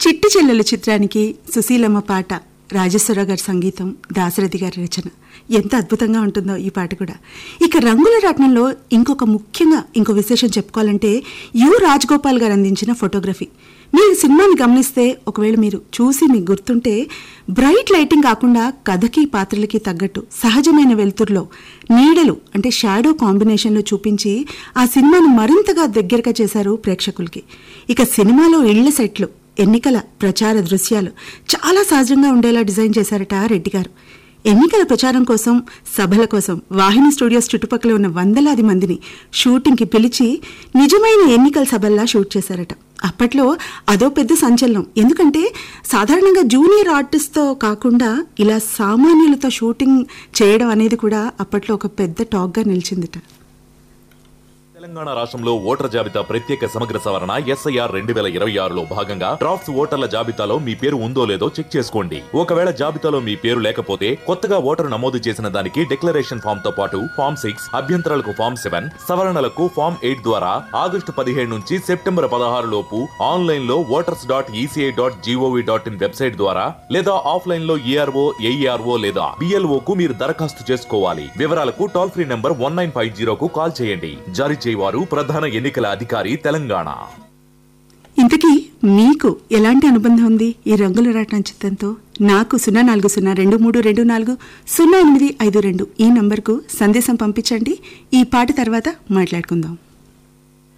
చిట్టి చెల్లెలు చిత్రానికి సుశీలమ్మ పాట రాజేశ్వరరావు గారి సంగీతం దాశరథి గారి రచన ఎంత అద్భుతంగా ఉంటుందో ఈ పాట కూడా ఇక రంగుల రత్నంలో ఇంకొక ముఖ్యంగా ఇంకో విశేషం చెప్పుకోవాలంటే యు రాజగోపాల్ గారు అందించిన ఫోటోగ్రఫీ మీరు సినిమాని గమనిస్తే ఒకవేళ మీరు చూసి మీకు గుర్తుంటే బ్రైట్ లైటింగ్ కాకుండా కథకి పాత్రలకి తగ్గట్టు సహజమైన వెలుతురులో నీడలు అంటే షాడో కాంబినేషన్లో చూపించి ఆ సినిమాను మరింతగా దగ్గరగా చేశారు ప్రేక్షకులకి ఇక సినిమాలో ఇళ్ల సెట్లు ఎన్నికల ప్రచార దృశ్యాలు చాలా సహజంగా ఉండేలా డిజైన్ చేశారట రెడ్డి గారు ఎన్నికల ప్రచారం కోసం సభల కోసం వాహిని స్టూడియోస్ చుట్టుపక్కల ఉన్న వందలాది మందిని షూటింగ్కి పిలిచి నిజమైన ఎన్నికల సభల్లా షూట్ చేశారట అప్పట్లో అదో పెద్ద సంచలనం ఎందుకంటే సాధారణంగా జూనియర్ ఆర్టిస్ట్తో కాకుండా ఇలా సామాన్యులతో షూటింగ్ చేయడం అనేది కూడా అప్పట్లో ఒక పెద్ద టాక్గా నిలిచిందిట తెలంగాణ రాష్ట్రంలో ఓటర్ జాబితా ప్రత్యేక సమగ్ర సవరణ ఎస్ఐఆర్ రెండు వేల ఇరవై ఆరులో భాగంగా డ్రాఫ్ట్స్ ఓటర్ల జాబితాలో మీ పేరు ఉందో లేదో చెక్ చేసుకోండి ఒకవేళ జాబితాలో మీ పేరు లేకపోతే కొత్తగా ఓటరు నమోదు చేసిన దానికి డిక్లరేషన్ ఫామ్ తో పాటు ఫామ్ సిక్స్ అభ్యంతరాలకు ఫామ్ సెవెన్ సవరణలకు ఫామ్ ఎయిట్ ద్వారా ఆగస్టు పదిహేడు నుంచి సెప్టెంబర్ పదహారు లోపు ఆన్లైన్ లో voters dot ECI dot gov dot in website ద్వారా లేదా ఆఫ్లైన్ లో ఈఆర్ఓ ఏఈఆర్ఓ లేదా బిఎల్ఓ కు మీరు దరఖాస్తు చేసుకోవాలి వివరాలకు toll free number one nine five జీరోకు కాల్ చేయండి జారీ చేయవారు ప్రధాన ఎన్నికల అధికారి తెలంగాణ ఇంతకీ మీకు ఎలాంటి అనుబంధం ఉంది ఈ రంగుల రాటం చిత్తంతో నాకు సున్నా నాలుగు సున్నా రెండు మూడు రెండు నాలుగు సున్నా ఎనిమిది ఐదు రెండు ఈ నంబర్కు సందేశం పంపించండి ఈ పాట తర్వాత మాట్లాడుకుందాం